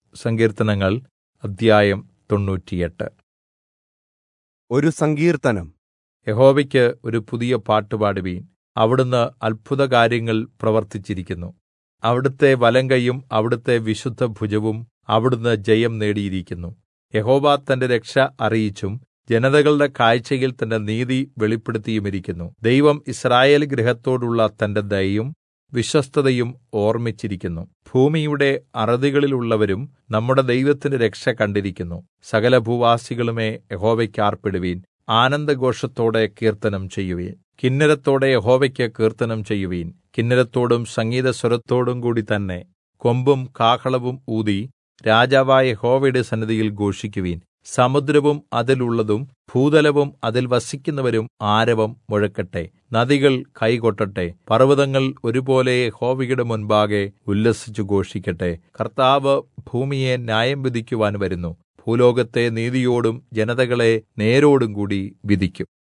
സങ്കീർത്തനങ്ങൾ അദ്ധ്യായം തൊണ്ണൂറ്റിയെട്ട് ഒരു സങ്കീർത്തനം യഹോവയ്ക്ക് ഒരു പുതിയ പാട്ട് പാടുവീൻ അവിടുന്ന് അത്ഭുതകാര്യങ്ങൾ പ്രവർത്തിച്ചിരിക്കുന്നു അവിടുത്തെ വലങ്കൈയും അവിടുത്തെ വിശുദ്ധഭുജവും അവിടുന്ന് ജയം നേടിയിരിക്കുന്നു യഹോവ തന്റെ രക്ഷ അറിയിച്ചും ജനതകളുടെ കാഴ്ചയിൽ തന്റെ നീതി വെളിപ്പെടുത്തിയുമിരിക്കുന്നു ദൈവം യിസ്രായേൽ ഗൃഹത്തോടുള്ള തന്റെ ദയയും വിശ്വസ്തതയും ഓർമ്മിച്ചിരിക്കുന്നു ഭൂമിയുടെ അറുതികളിലുള്ളവരും നമ്മുടെ ദൈവത്തിന്റെ രക്ഷ കണ്ടിരിക്കുന്നു സകലഭൂവാസികളുമേ യഹോവയ്ക്ക് ആർപ്പിടുവീൻ ആനന്ദഘോഷത്തോടെ കീർത്തനം ചെയ്യുവീൻ കിന്നരത്തോടെ യഹോവയ്ക്ക് കീർത്തനം ചെയ്യുവീൻ കിന്നരത്തോടും സംഗീതസ്വരത്തോടും കൂടി തന്നെ കൊമ്പും കാഹളവും ഊതി രാജാവായ യഹോവയുടെ സന്നിധിയിൽ ഘോഷിക്കുവീൻ സമുദ്രവും അതിലുള്ളതും ഭൂതലവും അതിൽ വസിക്കുന്നവരും ആരവം മുഴക്കട്ടെ നദികൾ കൈകൊട്ടട്ടെ പർവ്വതങ്ങൾ ഒരുപോലെ യഹോവയുടെ മുൻപാകെ ഉല്ലസിച്ചു ഘോഷിക്കട്ടെ കർത്താവ് ഭൂമിയെ ന്യായം വിധിക്കുവാൻ വരുന്നു ഭൂലോകത്തെ നീതിയോടും ജനതകളെ നേരോടും കൂടി വിധിക്കും